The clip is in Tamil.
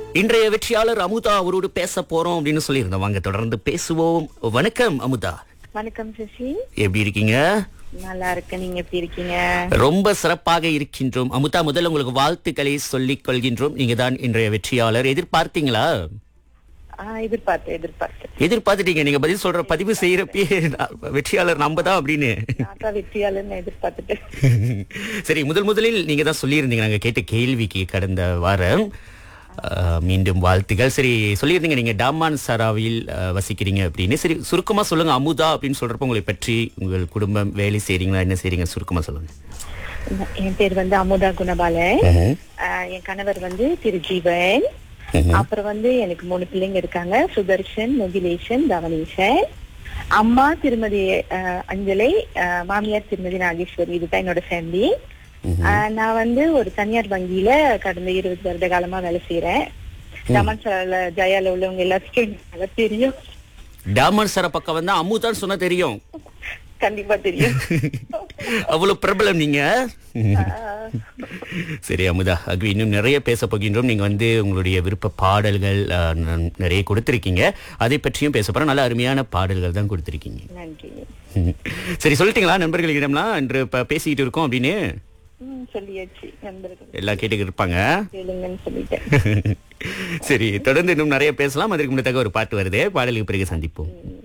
இன்றைய வெற்றியாளர் அமுதா அவரோடு பேச போறோம் அப்படின்னு சொல்லியிருந்தோம் வாங்க தொடர்ந்து பேசுவோம் வணக்கம் அமுதா வணக்கம் சசி எப்படி இருக்கீங்க நல்லா இருக்கேன் நீங்க எப்படி இருக்கீங்க ரொம்ப சிறப்பாக இருக்கின்றோம் அமுதா முதல்ல உங்களுக்கு வாழ்த்துக்களை சொல்லிக் கொள்கின்றோம் நீங்க தான் இன்றைய வெற்றியாளர் எதிர்பார்த்தீங்களா ஆ, எதிர்பார்த்தேன் எதிர்பார்த்தேன் எதிர்பார்த்துட்டீங்க நீங்க பதில் சொல்ற பதிவு செய்யறப்பயே நான் வெற்றியாளர் நம்ம தான் அப்படின்னு நாக்கா வெற்றியாளர்னு எதிர்பார்த்துட்டேன் சரி முதல் முதலில் நீங்க தான் சொல்லியிருந்தீங்க நாங்க கேட்ட கேள்விக்கு கடந்த வாரம் அஹ், மீண்டும் வாழ்த்துகள் சரி சொல்லியிருந்தீங்க நீங்க டாமான் சராவில் அஹ், வசிக்கிறீங்க அப்படின்னு சரி சுருக்கமா சொல்லுங்க அமுதா அப்படின்னு சொல்றப்ப உங்களை பற்றி உங்கள் குடும்பம் வேலை செய்றீங்களா என்ன செய்றீங்க சுருக்கமா சொல்லுங்க என் பேர் வந்து அமுதா குணபாலன் ஆ, என் கணவர் வந்து திரு ஜீவன் அப்புறம் வந்து எனக்கு மூணு பிள்ளைங்க இருக்காங்க சுதர்ஷன் முகிலேஷன் தவனேஷன் அம்மா திருமதி ஆ, அஞ்சலை ஆ, மாமியார் திருமதி நாகேஸ்வரி இதுதான் என்னோட ஃபேமிலி நான் வந்து ஒரு தனியார் வங்கியில கடந்த இருபது வருட காலமா வேலை செய்யறேன் ரமன் ஜயால உள்ளவங்க எல்லாத்துக்கும் எனக்கு நல்லா தெரியும் டாமன் சர பக்கம் வந்தா அமுதான்னு சொன்னா தெரியும் கண்டிப்பா தெரியும் அவ்வளவு பிரபலம் நீங்க சரி அமுதா அக்வி இன்னும் நிறைய பேச போகின்றோம் நீங்க வந்து உங்களுடைய விருப்ப பாடல்கள் அஹ், ந- நிறைய கொடுத்திருக்கீங்க அதை பற்றியும் பேச போறோம் நல்ல அருமையான பாடல்கள் தான் கொடுத்திருக்கீங்க நன்றி சரி சொல்லிட்டீங்களா நண்பர்களிடம்லாம் இன்று இப்ப பேசிக்கிட்டு இருக்கோம் அப்படின்னு ம், சொல்லியாச்சு நண்பர்கள் எல்லாம் கேட்டுக்கிட்டு இருப்பாங்க கேளுங்கன்னு சொல்லிட்டேன் சரி தொடர்ந்து இன்னும் நிறைய பேசலாம் அதற்கு முன்னதாக ஒரு பாட்டு வருது பாடலுக்கு பிறகு சந்திப்போம்